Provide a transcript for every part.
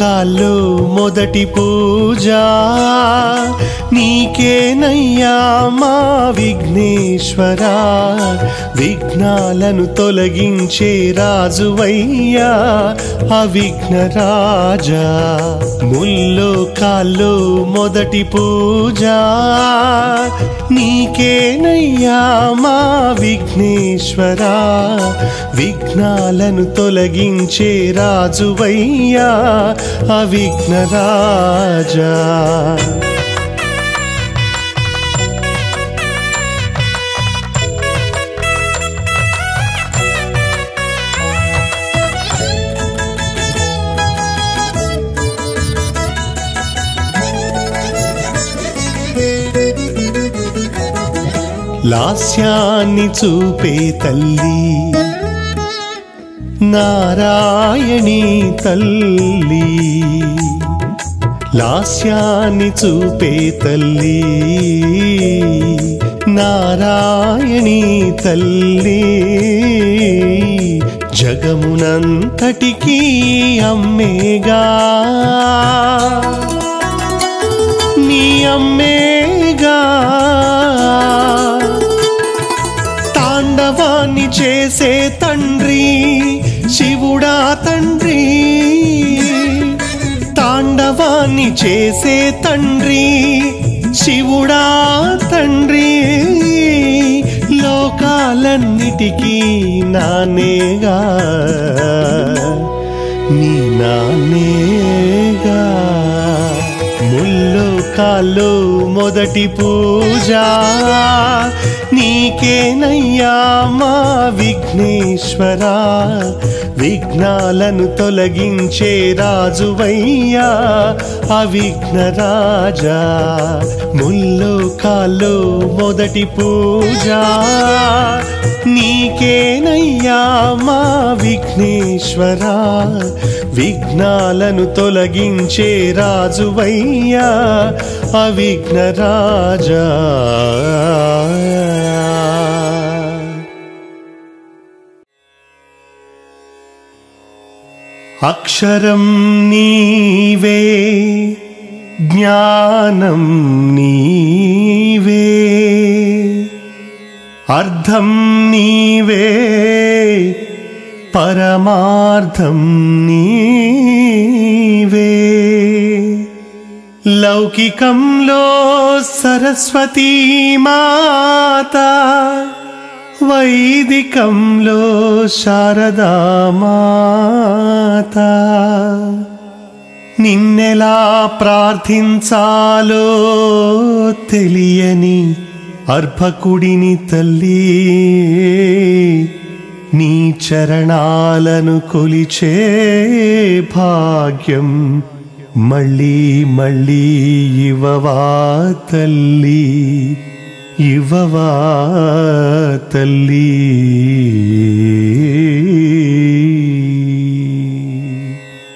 ముల్లోకాల్లో మొదటి పూజ నీకేనయ్యా మా విఘ్నేశ్వరా విఘ్నాలను తొలగించే రాజువయ్యా అవిఘ్న రాజా ముల్లోకాల్లో మొదటి పూజ నీకేనయ్యా మా విఘ్నేశ్వరా విఘ్నాలను తొలగించే రాజువయ్యా అవిఘ్న రాజా లాస్యాన్ని చూపే తల్లి నారాయణి తల్లి లాస్యాన్ని చూపే తల్లి నారాయణి తల్లి జగమునంతటికీ అమ్మేగా నీ అమ్మేగా తాండవాన్ని చేసే తండ్రి శివుడా తండ్రి తాండవాన్ని చేసే తండ్రి శివుడా తండ్రి లోకాలన్నిటికీ నానేగా నీ నానేగా ముల్లోకాల్లో మొదటి పూజ నీకేనయ్యా మా విఘ్నేశ్వరా విఘ్నాలను తొలగించే రాజువయ్యా అవిఘ్న రాజా ముల్లోకాల్లో మొదటి పూజ నీకేనయ్యా మా విఘ్నేశ్వరా విఘ్నాలను తొలగించే రాజువయ్యా అవిఘ్న రాజా అక్షరం నీవే జ్ఞానం నీవే అర్థం నీవే పరమార్థం నీవే లౌకికంలో సరస్వతీ మాత వైదికంలో శారదా మాత నిన్నెలా ప్రార్థించాలో తెలియని అర్భకుడిని తల్లి నీ చరణాలను కొలిచే భాగ్యం మళ్ళీ మళ్ళీ ఇవవా తల్లి ఇవవా తల్లి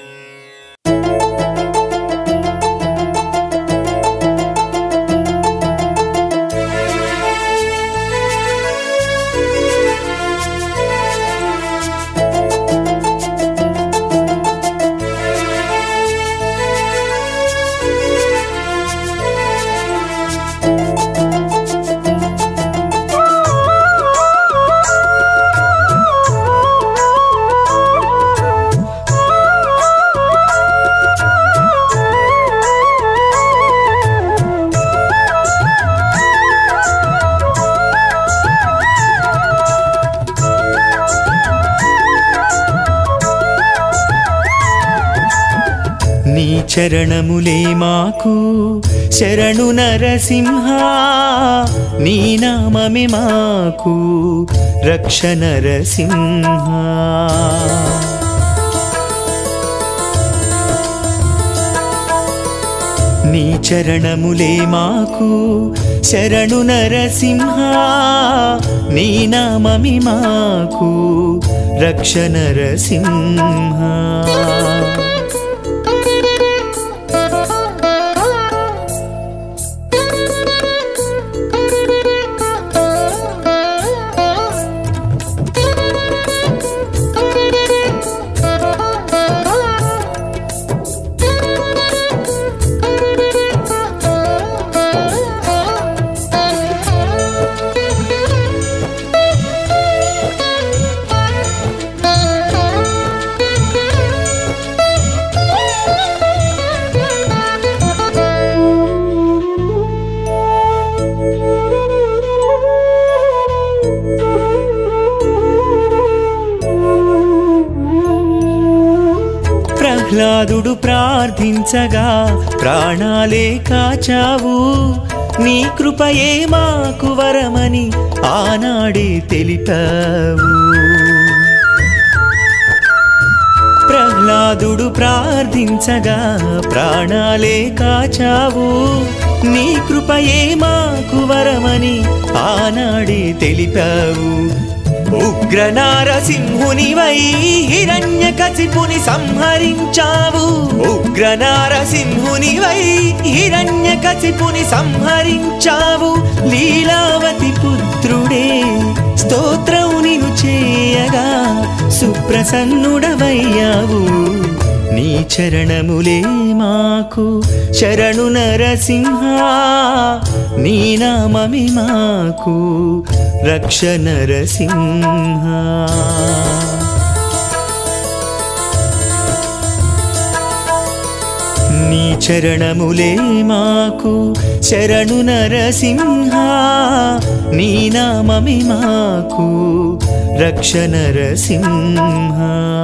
నీ చరణములే మాకు శరణు నరసింహ నీ నామమే మాకు రక్ష నరసింహ నీ చరణములే మాకు శరణు నరసింహ నీ నామమి మాకు రక్ష నరసింహ ప్రహ్లాదుడు ప్రార్థించగా ప్రాణాలే కాచావు నీ కృపయే మాకు వరమని ఆనాడే తెలిపావు ప్రహ్లాదుడు ప్రార్థించగా ప్రాణాలే కాచావు నీ కృపయే మాకు వరమని ఆనాడే తెలిపావు ఉగ్ర నారసింహునివై హిరణ్య కసిపుని సంహరించావు ఉగ్ర నారసింహునివై హిరణ్య కసిపుని సంహరించావు లీలావతి పుత్రుడే స్తోత్రం నిను చేయగా సుప్రసన్నుడవయ్యావు నీ చరణములే మాకు శరణు నరసింహ నీ నామమి మాకు రక్ష నరసింహ నీ చరణములే మాకు శరణు నరసింహ నీ నామమి మాకు రక్ష నరసింహ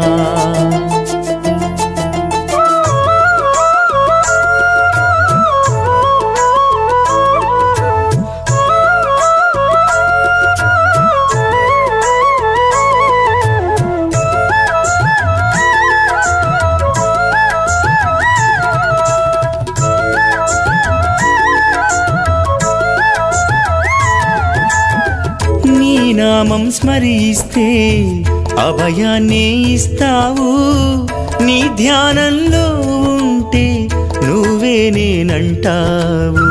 నీ నామం స్మరిస్తే అభయాన్నే ఇస్తావు నీ ధ్యానంలో ఉంటే నువ్వే నేనంటావు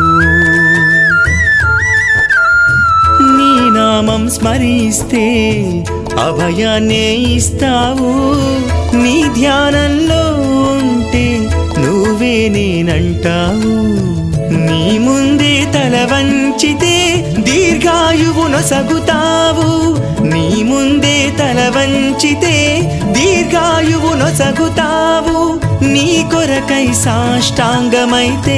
నీ నామం స్మరిస్తే అభయాన్నే ఇస్తావు నీ ధ్యానంలో ఉంటే నువ్వే నేనంటావు నీ ముందే తల వంచితే దీర్ఘాయువును సగుతావు నీ ముందే తల వంచితే దీర్ఘాయువును సగుతావు నీ కొరకై సాష్టాంగమైతే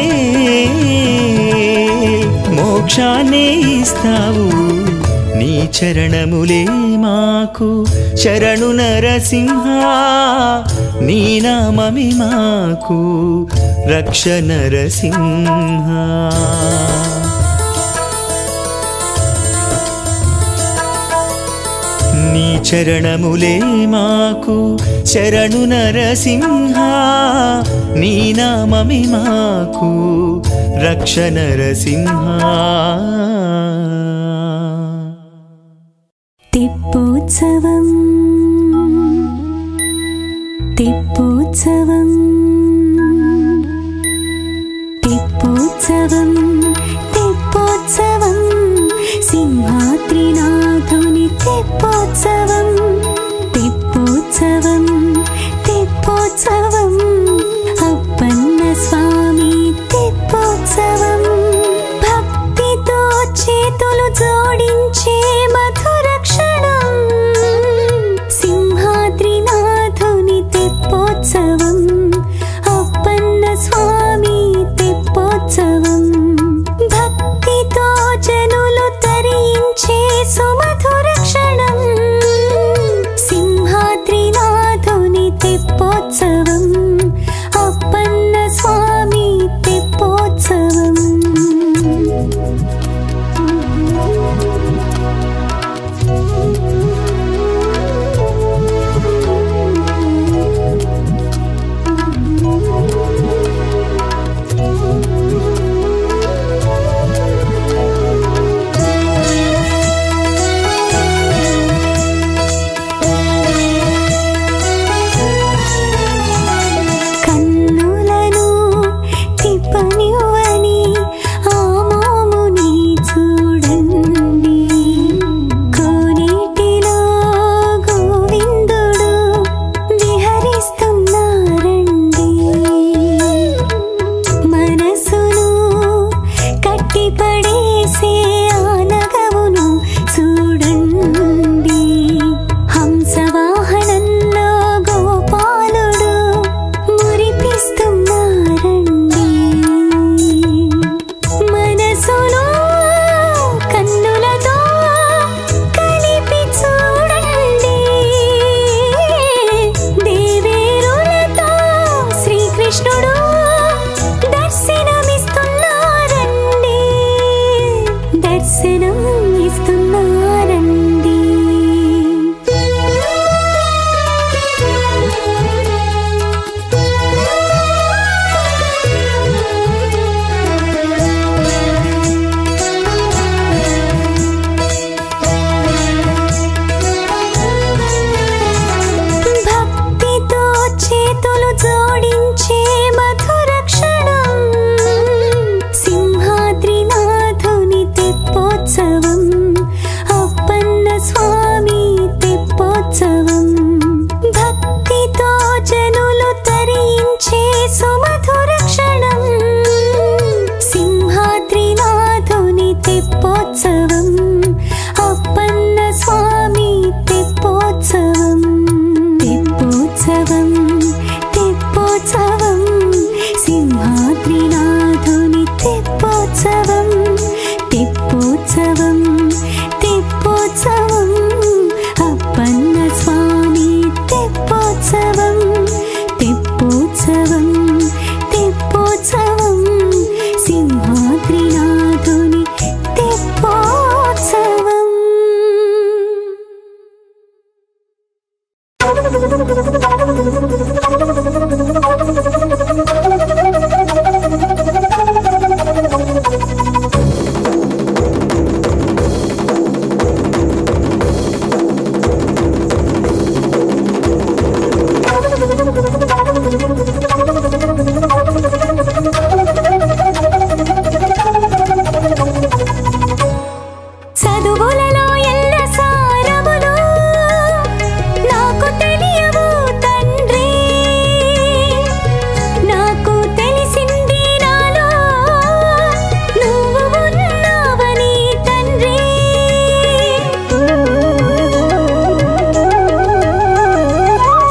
మోక్షాన్నే ఇస్తావు నీ చరణములే మాకు శరణు నరసింహ నీ నామమి మాకు రక్ష నరసింహ నీ చరణములే మాకు శరణు నరసింహ నీ నామమి మాకు రక్ష నరసింహ తెప్పోత్సవం తెప్పోత్సవం తెప్పోత్సవం తెప్పోత్సవం సింహాద్రినాథుని తెప్పోత్సవం తెప్పోత్సవం తెప్పోత్సవం అప్పన్న స్వామి తెప్పోత్సవం భక్తితో చేతులు జోడించే మధుర క్షణం సింహాద్రినాథుని తెప్పోత్సవం అప్పన్న స్వామి తెప్పోత్సవం భక్తితో జనులు తరించే సుమధుర క్షణం సింహాద్రినాథుని తెప్పోత్సవం అప్పన్న స్వామి తెప్పోత్సవం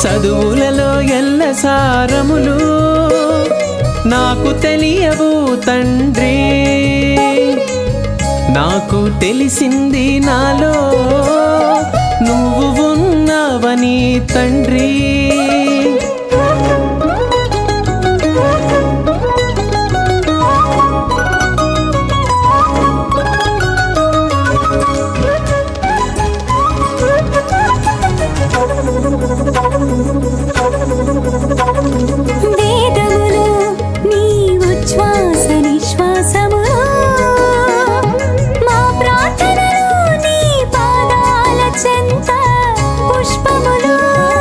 చదువులలో ఎల్ల సారములు నాకు తెలియవు తండ్రి నాకు తెలిసింది నాలో నువ్వు ఉన్నావని తండ్రి వేదములు నీ ఉచ్ఛ్వాస నిశ్వాసములు మా ప్రార్థనలు నీ పాదాల చెంత పుష్పములు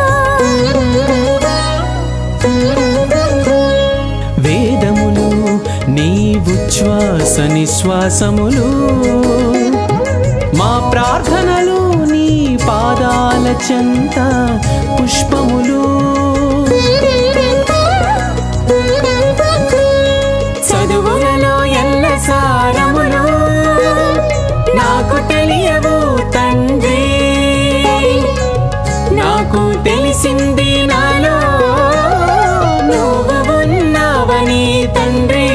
వేదములు నీ ఉచ్ఛ్వాస నిశ్వాసములు మా ప్రార్థనలు నీ పాదాల చెంత పుష్పములు చదువులలో ఎల్ల సారములు నాకు తెలియవు తండ్రి నాకు తెలిసింది నాలో నువ్వు ఉన్నావని తండ్రి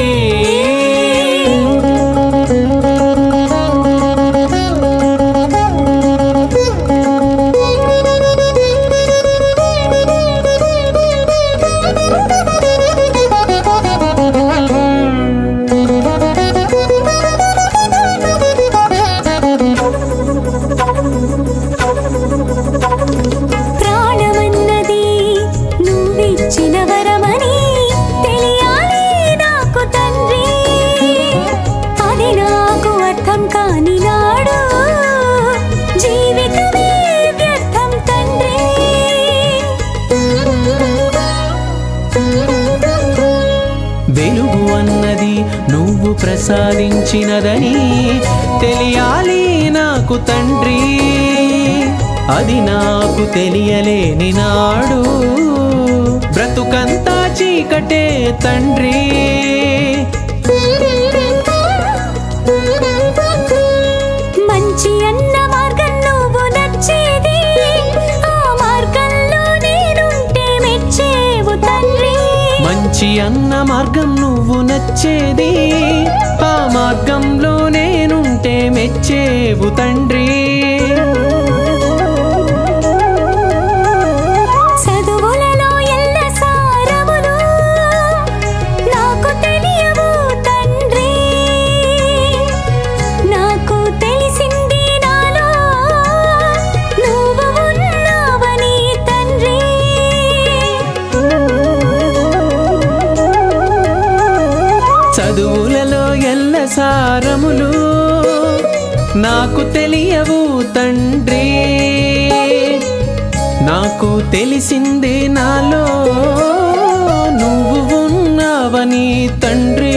ప్రాణమన్నది నువ్విచ్చిన వరమని తెలియాలి నాకు తండ్రి అది నాకు అర్థం కాని నాడు జీవితమే వ్యర్థం తండ్రి వెలుగు అన్నది నువ్వు ప్రసాదించినదని తెలియాలి నాకు తండ్రి అది నాకు తెలియలేని నాడు బ్రతుకంతా చీకటే తండ్రి మంచి అన్న మార్గం నువ్వు నచ్చేది ఆ మార్గంలో నేనుంటే మెచ్చేవు తండ్రి మంచి అన్న మార్గం నువ్వు నచ్చేది ఆ మార్గంలో నేనుంటే మెచ్చేవు తండ్రి చదువులలో ఎల్ల సారములు నాకు తెలియవు తండ్రి నాకు తెలిసింది నాలో నువ్వు ఉన్నావని తండ్రి చదువులలో ఎల్ల సారములు నాకు తెలియవు తండ్రి నాకు తెలిసింది నాలో నువ్వు ఉన్నావని తండ్రి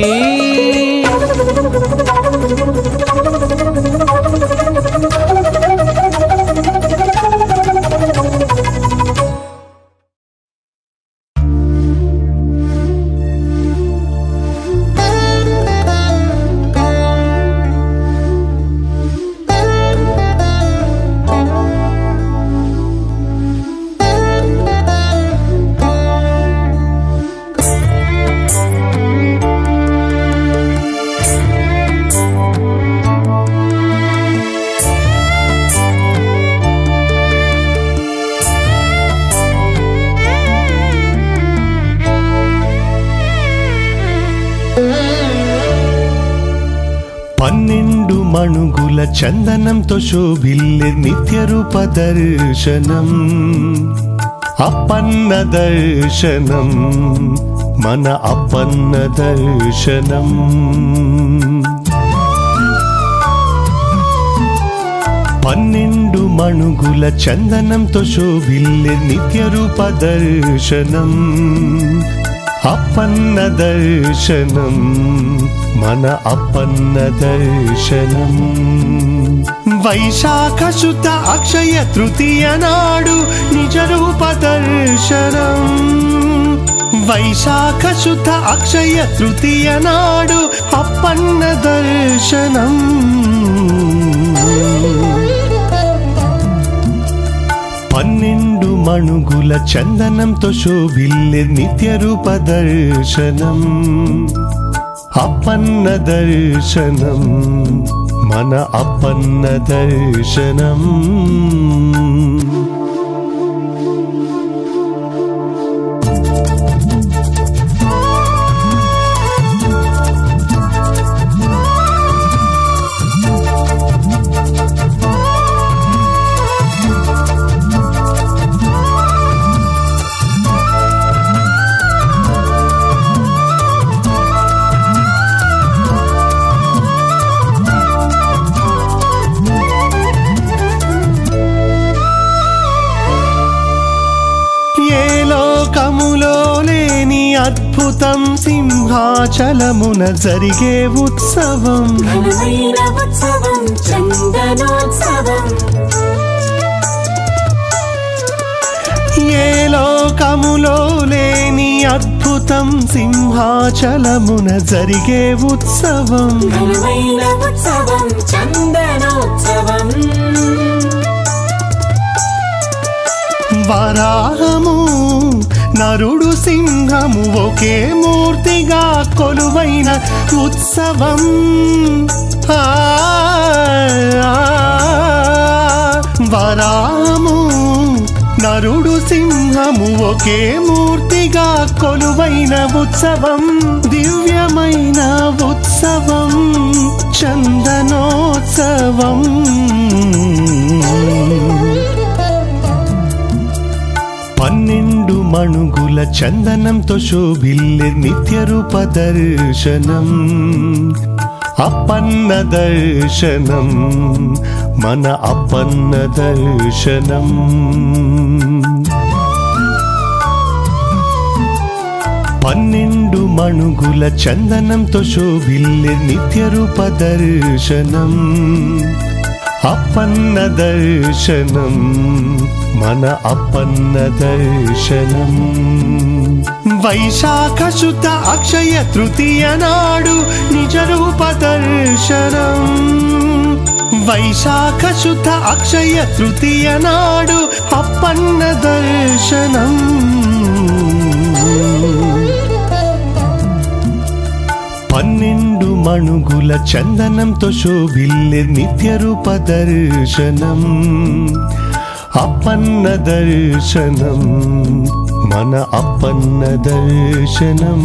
పన్నెండు మణుగుల చందనంతో శోభిల్లే నిత్య రూప దర్శనం అప్పన్న దర్శనం మన అప్పన్న దర్శనం పన్నెండు మణుగుల చందనంతో శోభిల్లే నిత్య రూప దర్శనం అప్పన్న దర్శనం మన అప్పన్న దర్శనం వైశాఖ శుద్ధ అక్షయ తృతీయ నాడు నిజ రూప దర్శనం వైశాఖ శుద్ధ అక్షయ తృతీయ నాడు అప్పన్న దర్శనం పన్నెండు మణుగుల చందనంతో శోభిల్లే నిత్య రూప దర్శనం అప్పన్న దర్శనం మన అప్పన్న దర్శనం ఏ లోకములో లేని అద్భుతం సింహాచలమున జరిగే ఉత్సవం ఘనమైన ఉత్సవం చందనోత్సవం ఏ లోకములో లేని అద్భుతం సింహాచలమున జరిగే ఉత్సవం ఘనమైన ఉత్సవం చందనోత్సవం వరాహము నరుడు సింహము ఒకే మూర్తిగా కొలువైన ఉత్సవం ఆ, ఆ, వరాహము నరుడు సింహము ఒకే మూర్తిగా కొలువైన ఉత్సవం దివ్యమైన ఉత్సవం చందనోత్సవం పన్నెండు మణుగుల చందనంతో శోభిల్లే నిత్య రూప దర్శనం అప్పన్న దర్శనం మన అప్పన్న దర్శనం పన్నెండు మణుగుల చందనంతో శోభిల్లే నిత్య రూప దర్శనం అప్పన్న దర్శనం మన అప్పన్న దర్శనం వైశాఖ శుద్ధ అక్షయ తృతీయ నాడు నిజ రూప దర్శనం వైశాఖ శుద్ధ అక్షయ తృతీయ నాడు అప్పన్న దర్శనం పన్నెండు మణుగుల చందనంతో శోభిల్లే నిత్య రూప దర్శనం అప్పన్న దర్శనం మన అప్పన్న దర్శనం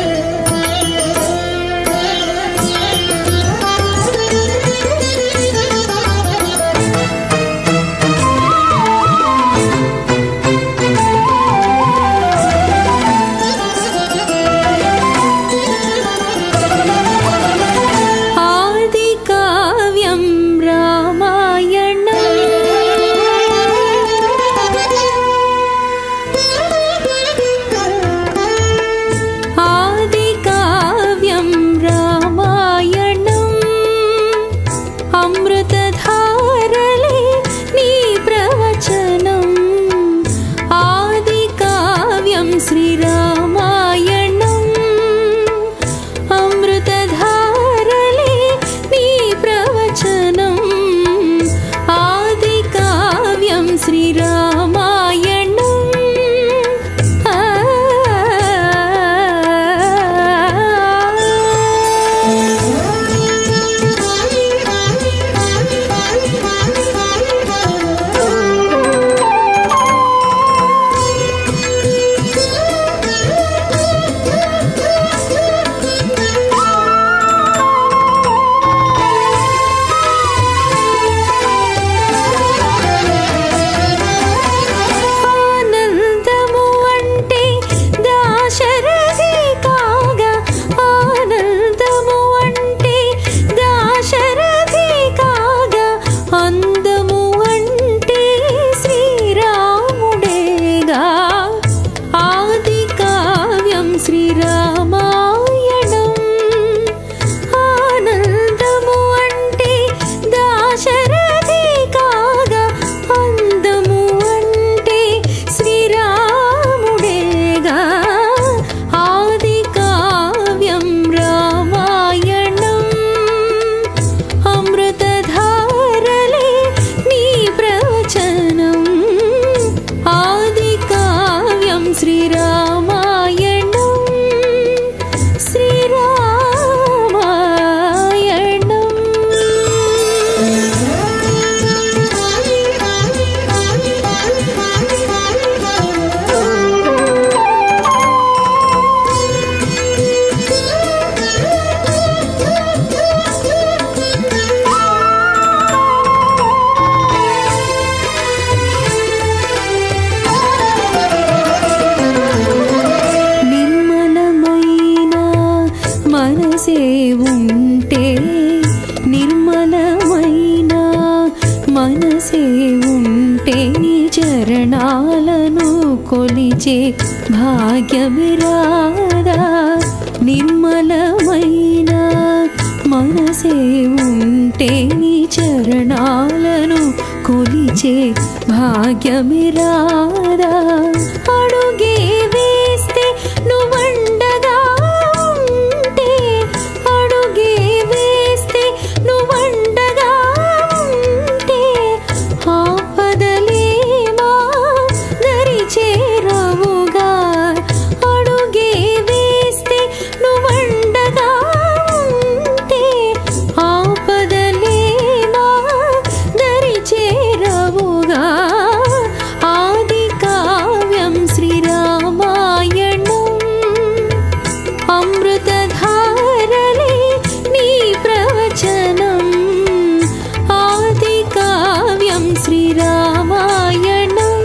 Thank you. కొలిచే భాగ్యమిరాదా నిర్మలమైన మనసే ఉంటే నీ చరణాలను కొలిచే భాగ్యమిరాదా అడుగే వేస్తే నువ్వండగా ఉంటే అడుగే వేస్తే నువ్వండగా ఉంటే ఆపదలేమా దరి చేరవుగా అడుగే వేస్తే నువ్వండగా ఉంటే ఆపదలేమా దరి చేరవుగా ఆది కావ్యం శ్రీరామాయణం అమృతధారలే నీ ప్రవచనం ఆది కావ్యం శ్రీరామాయణం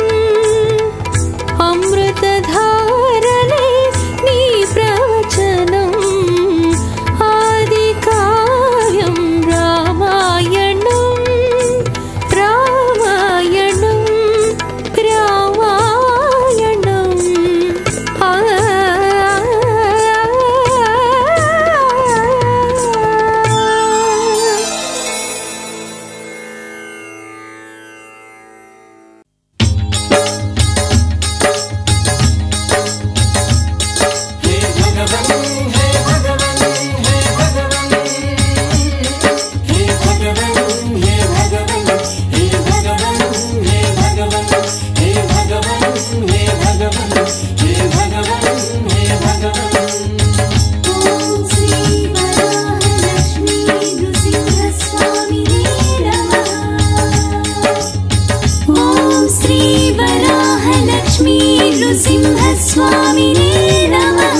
అమృతధారలే నీ ప్రవచనం ఆది కావ్యం రామాయణం రామాయణం రామాయణం ఆ ఓం శ్రీ వరాహలక్ష్మీ నృసింహస్వామినే నమః ఓం శ్రీ వరాహలక్ష్మీ నృసింహస్వామినే నమః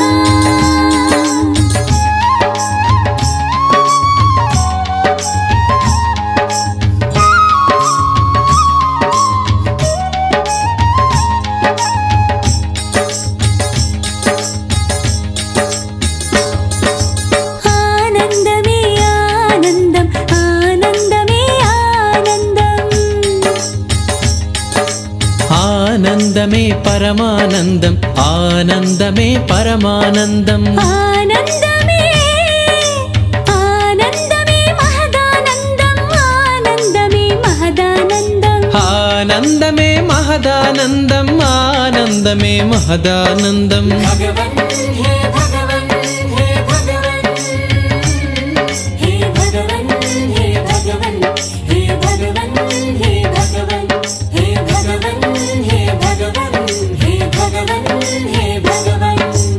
ఆనందమే ఆనందం ఆనందమే ఆనందం ఆనందమే పరమానందం ఆనందమే పరమానందం ఆనందమే ఆనందమే మహదానందం ఆనందమే మహదానందం ఆనందమే మహదానందం ఆనందమే మహదానందం భగవన్ హే భగవన్ హే భగవన్ హే భగవన్ హే భగవన్ హే భగవన్ హే భగవన్ హే భగవన్ హే భగవన్ హే భగవన్ హే భగవన్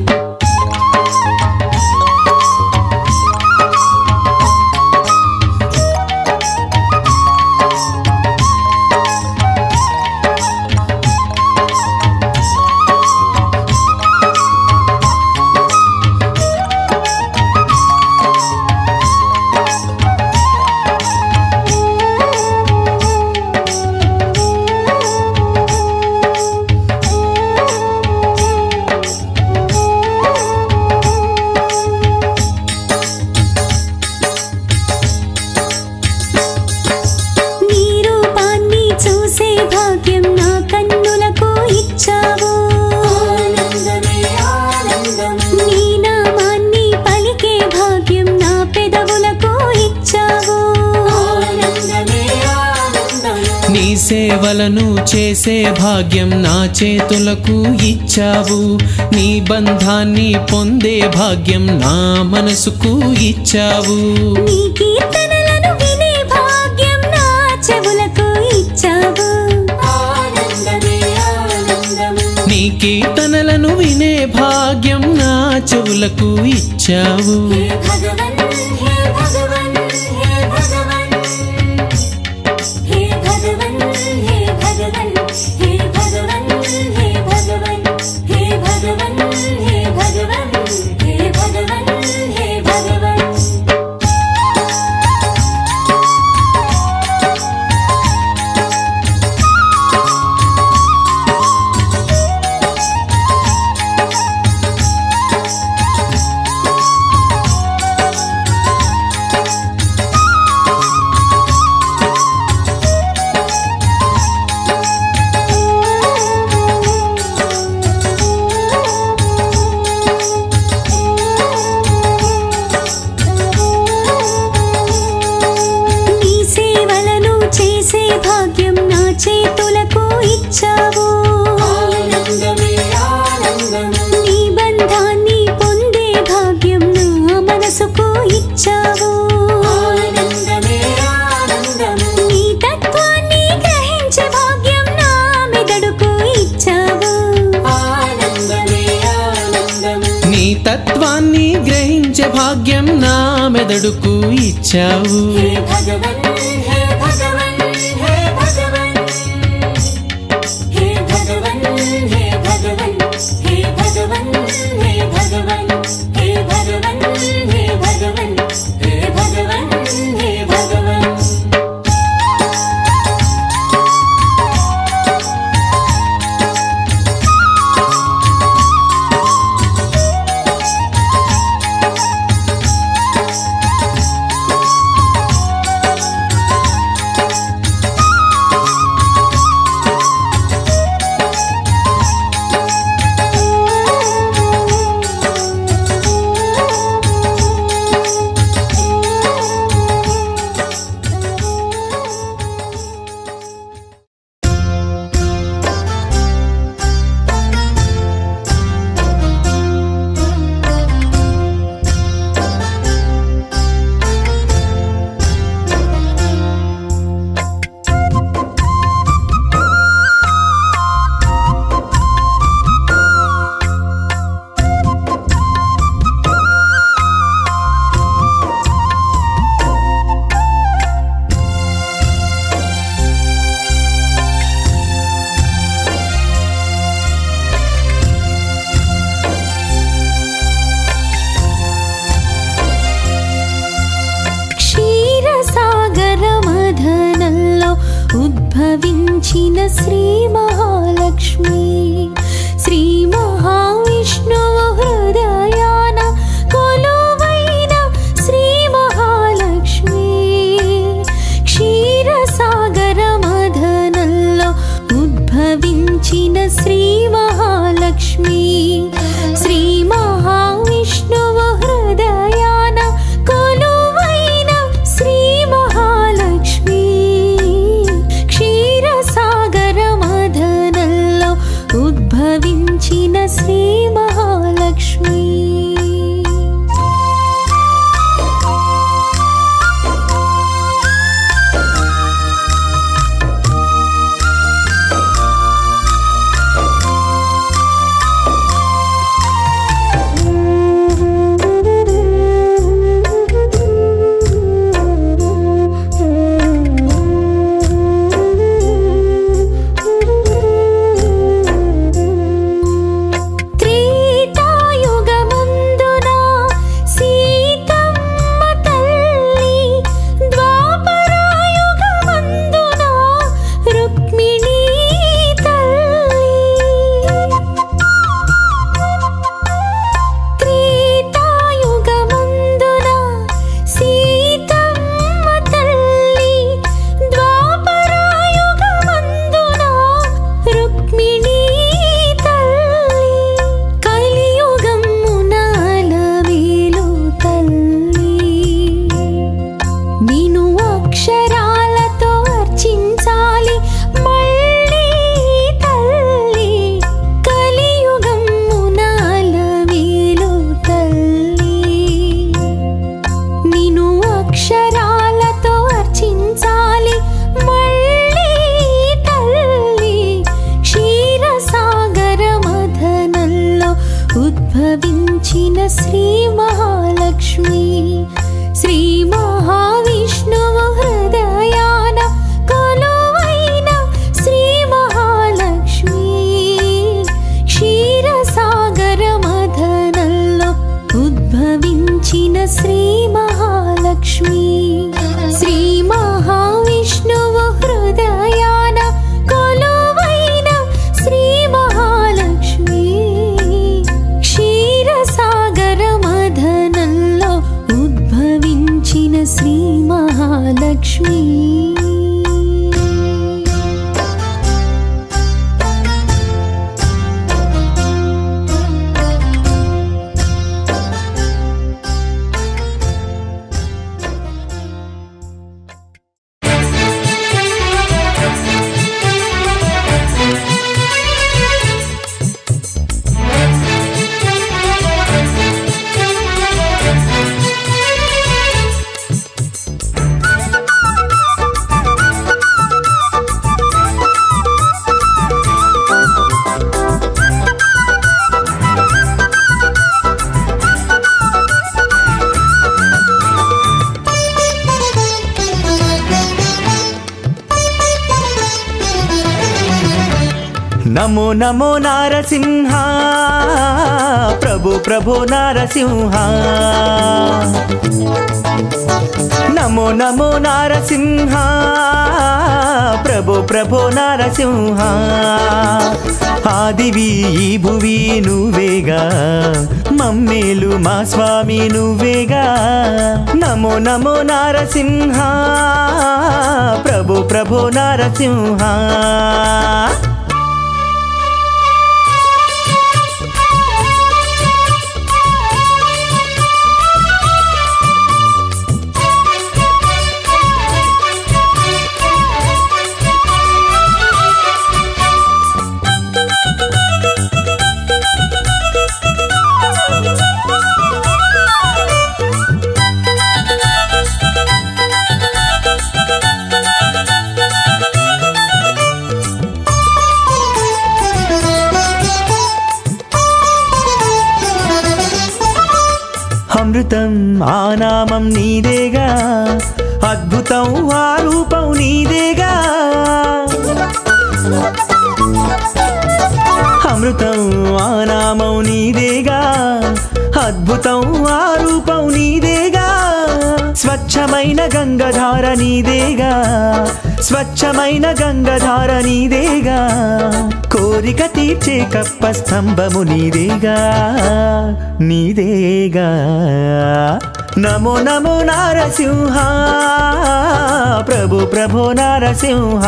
నీ రూపాన్ని చూసే భాగ్యం నా కన్నులకు ఇచ్చావు నీ నామాన్ని పలికే భాగ్యం నా పెదవులకు ఇచ్చావు నీ సేవలను చేసే భాగ్యం నా చేతులకు ఇచ్చావు నీ బంధాన్ని పొందే భాగ్యం నా మనసుకు ఇచ్చావు నీ కీర్తనలను వినే భాగ్యం నా చెవులకు ఇచ్చావు నీ కీర్తనలను వినే భాగ్యం నా చెవులకు ఇచ్చావు హే భగవన్ హే భగవన్ హే భగవన్ హే భగవన్ హే భగవన్ హే భగవన్ హే భగవన్ హే భగవన్ హే భగవన్ హే భగవన్ హే భగవన్ ఆ తత్వాన్ని గ్రహించే భాగ్యం నా మెదడుకు ఇచ్చావు हे भगवन् हे भगवन् हे भगवन् हे भगवन् हे भगवन् हे भगवन् हे भगवन् हे भगवन् हे भगवन् हे भगवन् हे भगवन् క్షీరసాగరమధనంలో ఉద్భవించిన శ్రీ మహాలక్ష్మి శ్రీ మహావిష్ణువు హృదయాన కొలువైన శ్రీ మహాలక్ష్మి క్షీరసాగరమధనంలో ఉద్భవించిన శ్రీ మహాలక్ష్మి శ్రీ మహావిష్ణువు హృదయాన కొలువైన శ్రీ మహాలక్ష్మి క్షీరసాగరమధనంలో ఉద్భవించిన శ్రీ మహాలక్ష్మి త్రేతాయుగమందున సీతమ్మ తల్లి ద్వాపరాయుగమందున రుక్మిణీ తల్లి త్రేతాయుగమందున సీతమ్మ తల్లి ద్వాపరాయుగమందున రుక్మిణీ తల్లి కలియుగమున అలవేలు తల్లి నిను అక్షరాలతో అర్చించాలి మళ్ళీ తల్లి కలియుగమున అలవేలు తల్లి నిను అక్షరాలతో అర్చించాలి మళ్ళీ తల్లి క్షీరసాగర మథనంలో ఉద్భవించిన శ్రీ మహాలక్ష్మి శ్రీ మహావిష్ణువు హృదయాన కొలువైన శ్రీ మహాలక్ష్మి క్షీరసాగర మథనంలో ఉద్భవించిన శ్రీ మహాలక్ష్మి శ్రీ మహావిష్ణువు హృదయాన కొలువైన శ్రీ మహాలక్ష్మి క్షీరసాగర మథనంలో ఉద్భవించిన శ్రీ మహాలక్ష్మి నమో నమో నారసింహ ప్రభు ప్రభు నారసింహ నమో నమో నారసింహ ప్రభు ప్రభు నారసింహ ఆదివి ఈ భువి నువ్వేగా మమ్మేలు మా స్వామి నువ్వేగా నమో నమో నారసింహ ప్రభు ప్రభు నారసింహ అమృతం ఆ నామం నీదేగా అద్భుతం ఆ రూపం నీదేగా అమృతం ఆ నామం నీదేగా అద్భుతం ఆ రూపం నీదేగా స్వచ్ఛమైన గంగధార నీదేగా స్వచ్ఛమైన గంగధార నీదేగా కోరిక తీర్చే కప్ప స్తంభము నీదేగా నీదేగా నమో నమో నారసింహ ప్రభు ప్రభు నారసింహ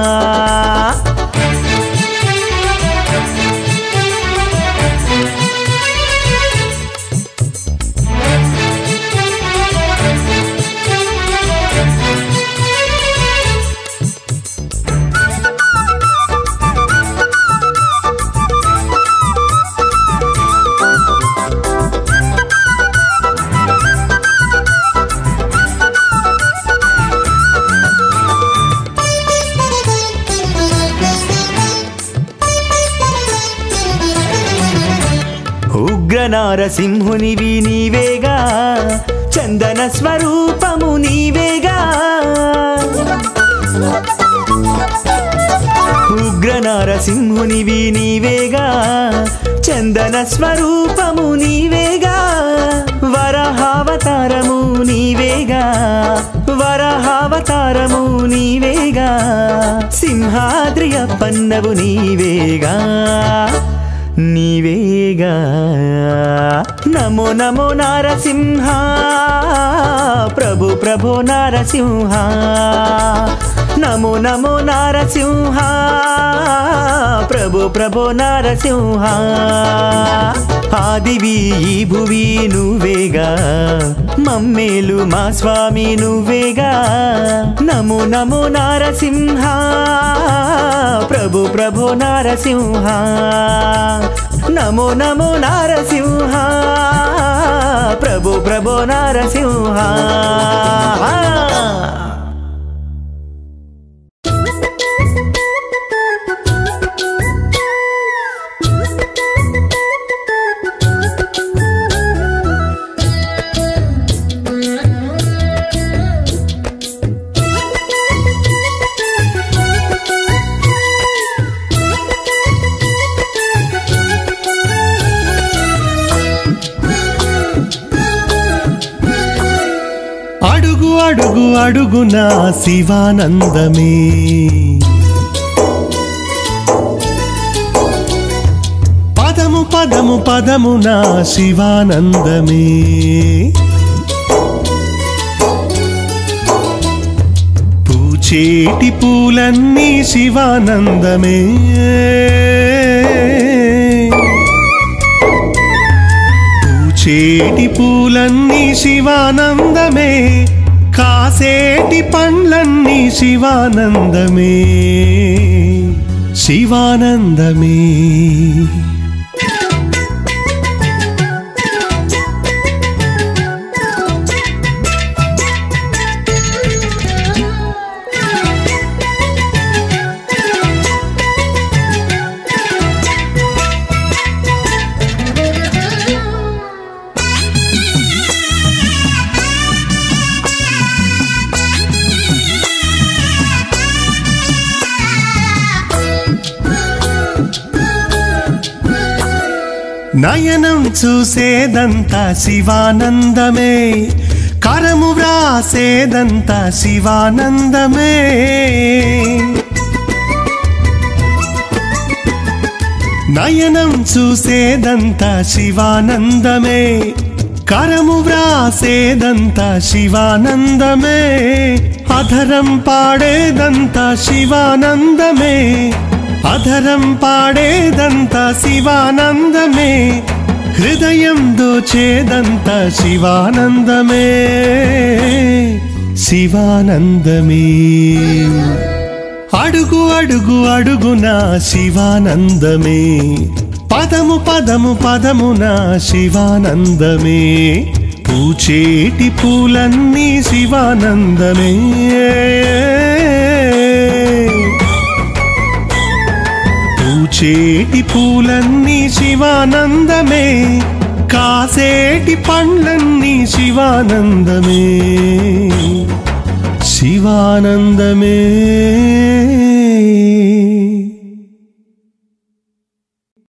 ఉగ్ర నారసింహునివి నీవేగా చందన స్వరూపము నీవేగా ఉగ్ర నారసింహునివి నీవేగా చందన స్వరూపము నీవేగా వరహావతారము నీవేగా వరహావతారము నీవేగా సింహాద్రియ పన్నవు నీవేగా నీవేగా నమో నమో నారసింహ ప్రభు ప్రభు నారసింహ నమో నమో నారసింహ ప్రభు ప్రభు నారసింహ ఆదివి ఈ భువి నువ్వేగా మమ్మేలు మా స్వామి నువ్వేగా నమో నమో నారసింహ ప్రభు ప్రభు నారసింహ నమో నమో నారసింహ ప్రభు ప్రభు నారసింహ అడుగు అడుగు అడుగున శివానందమే పదము పదము పదమున శివానందమే పూచేటి పూలన్నీ శివానందమే పూచేటి పూలన్నీ శివానందమే కాసేటి పండ్లన్నీ శివానందమే శివానందమే నయనం చూసేదంతా శివానందమే కరము వ్రాసేదంతా శివానందమే నయనం చూసేదంతా శివానందమే కరము వ్రాసేదంతా శివానందమే అధరం పాడేదంతా శివానందమే అధరం పాడేదంతా శివానందమే హృదయం దోచేదంతా శివానందమే శివానందమే అడుగు అడుగు అడుగున శివానందమే పదము పదము పదమున శివానందమే పూచేటి పూలన్నీ శివానందమే పూచేటి పూలన్నీ శివానందమే కాసేటి పండ్లన్నీ శివానందమే శివానందమే